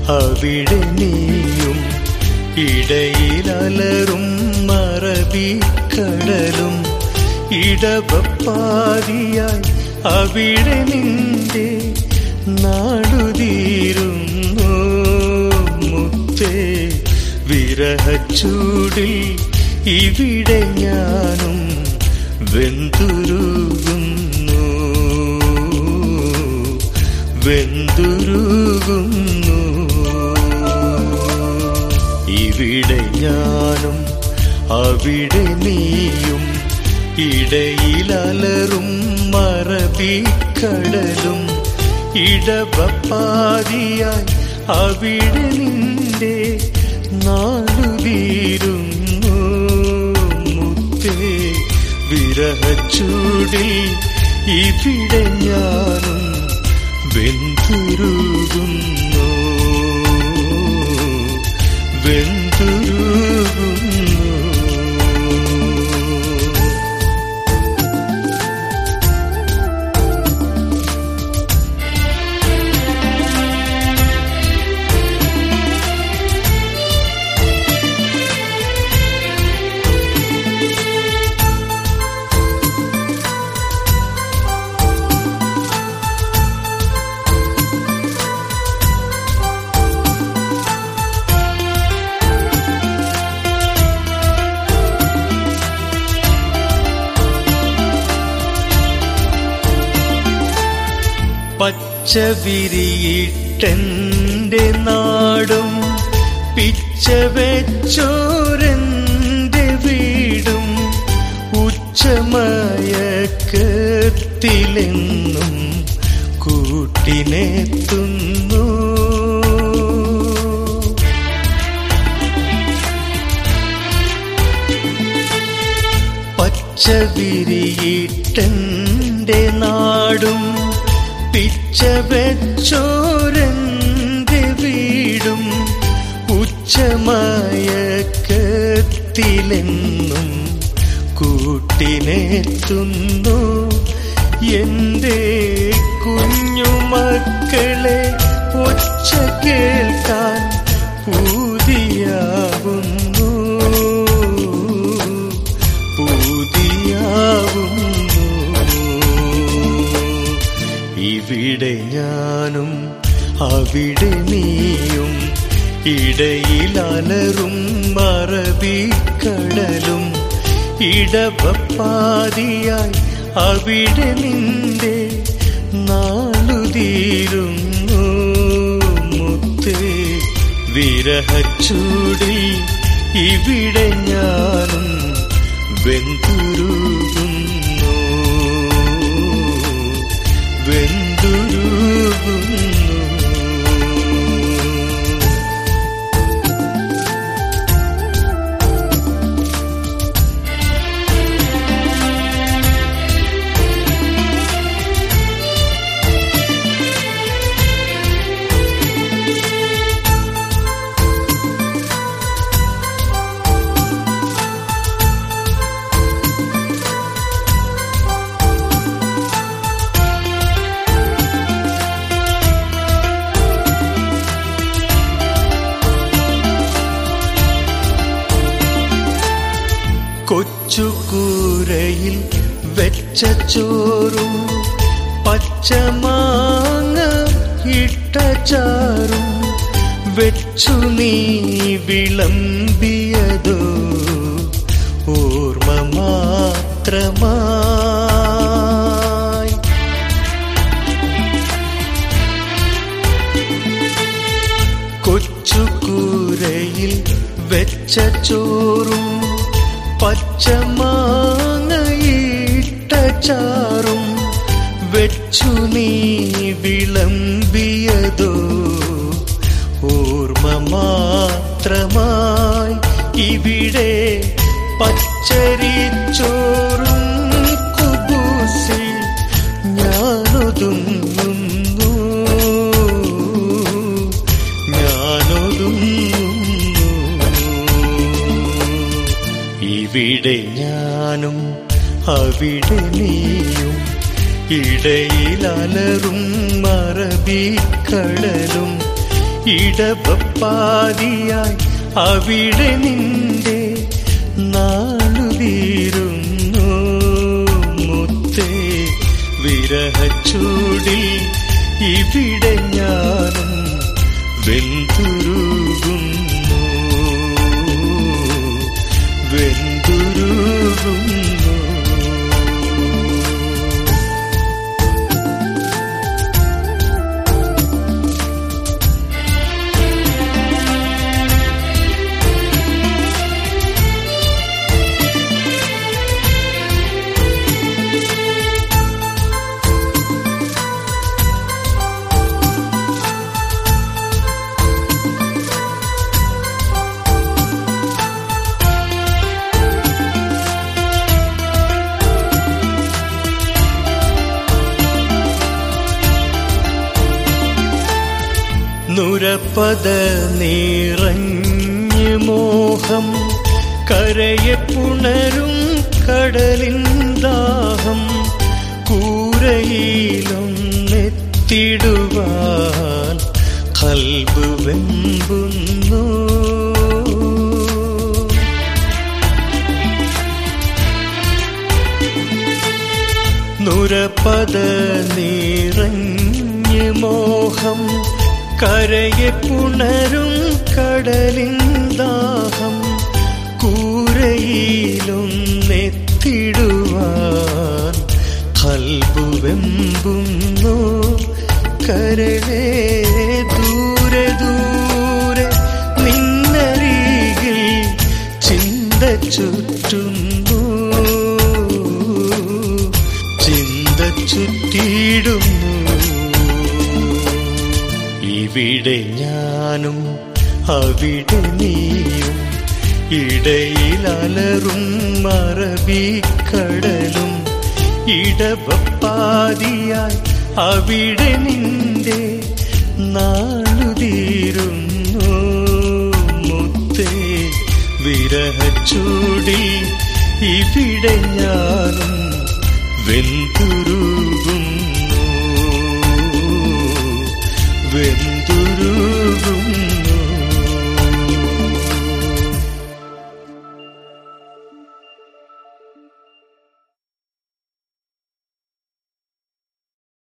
അവിടെ നീയും ഇടയിലലറും മറബിക്കടലും ഇടവപ്പാതിയായി അവിടെ നിന്റെ നാടുതീരുന്നു മുത്തേ വിരഹച്ചൂടിൽ ഇവിടെ ഞാനും വെന്തുരുകുന്നു വെന്തുരുകുന്നു ഇവിടെ ഞാനും അവിടെ നീയും ഇടയിലലറും മറബിക്കടലും ഇടവപ്പാതിയായി അവിടെ നിന്റെ നാടുതീരുന്നു മുത്തേ വിരഹച്ചൂടിൽ ഇവിടെ ഞാനും വെന്തുരുകുന്നു വെന്തുരുകുന്നു പച്ച വിരിയിട്ടെന്റെ നാടും പിച്ച വെച്ചോരെന്റെ വീടും ഉച്ചമയക്കത്തിലെന്നും കൂട്ടിനെത്തുന്നു പച്ച വിരിയിട്ടെന്റെ നാടും പിച്ച വെച്ചോരെന്റെ വീടും ഉച്ചമയക്കത്തിലെന്നും കൂട്ടിനെത്തുന്നു എന്റെ കുഞ്ഞുമക്കളെ ഒച്ച കേൾക്കാൻ പൂതിയാവുന്നു പൂതിയാവുന്നു ഇവിടെ ഞാനും അവിടെ നീയും ഇടയിലലറും മറബിക്കടലും ഇടവപ്പാതിയായി അവിടെ നിന്റെ നാളുതീരുന്നു മുത്തേ വിരഹച്ചൂടിൽ ഇവിടെ ഞാനും വെന്തുരുകുന്നു വെന്തുരുകുന്നു കൊച്ചുകൂരയിൽ വെച്ച ചോറും പച്ചമാങ്ങ ഇട്ട ചാറും വെച്ചു നീ വിളമ്പിയതോ ഓർമ്മ മാത്രമായി കൊച്ചുകൂരയിൽ വെച്ച ചോറും പച്ചമാങ്ങയിട്ട ചാറും വെച്ചു നീ വിളമ്പിയതോ ഓർമ്മ മാത്രമായി ഇവിടെ പച്ചരിച്ചോറും കുബൂസിൽ ഞാനൊതുങ്ങുന്നു ഞാനൊതുങ്ങുന്നു ഇവിടെ ഞാനും അവിടെ നീയും ഇടയിലലറും മറബിക്കടലും ഇടവപ്പാതിയായി അവിടെ നിന്റെ നാളുതീരുന്നു മുത്തേ വിരഹച്ചൂടിൽ ഇവിടെ ഞാനും വെന്തുരുകുന്നു വെന്തുരുകുന്നു നുരപ്പത നിറഞ്ഞ് മോഹം കരയെ പുണരും കടലിൻ ദാഹം കൂരയിലൊന്നെത്തിടുവാൻ കൽബ് വെമ്പുന്നു നുരപദ നിറഞ്ഞ് മോഹം കരയെ പുണരും കടലിൻ ദാഹം കൂരയിലൊന്നെത്തിടുവാൻ കൽബു വെമ്പുന്നു കരളേ ദൂരെ ദൂരെ നിന്നരികിൽ ചിന്ത ചുറ്റുന്നു ചിന്ത ചുറ്റിയിടുന്നു ഇവിടെ ഞാനും അവിടെ നീയും ഇടയിൽ അലറും മറബിക്കടലും ഇടവപ്പാതിയായി അവിടെ നിന്റെ നാളുതീരുന്നു മുത്തേ വിരഹച്ചൂടിൽ ഇവിടെ ഞാനും വെന്തുരുകുന്നു വെന്തുരുകുന്നു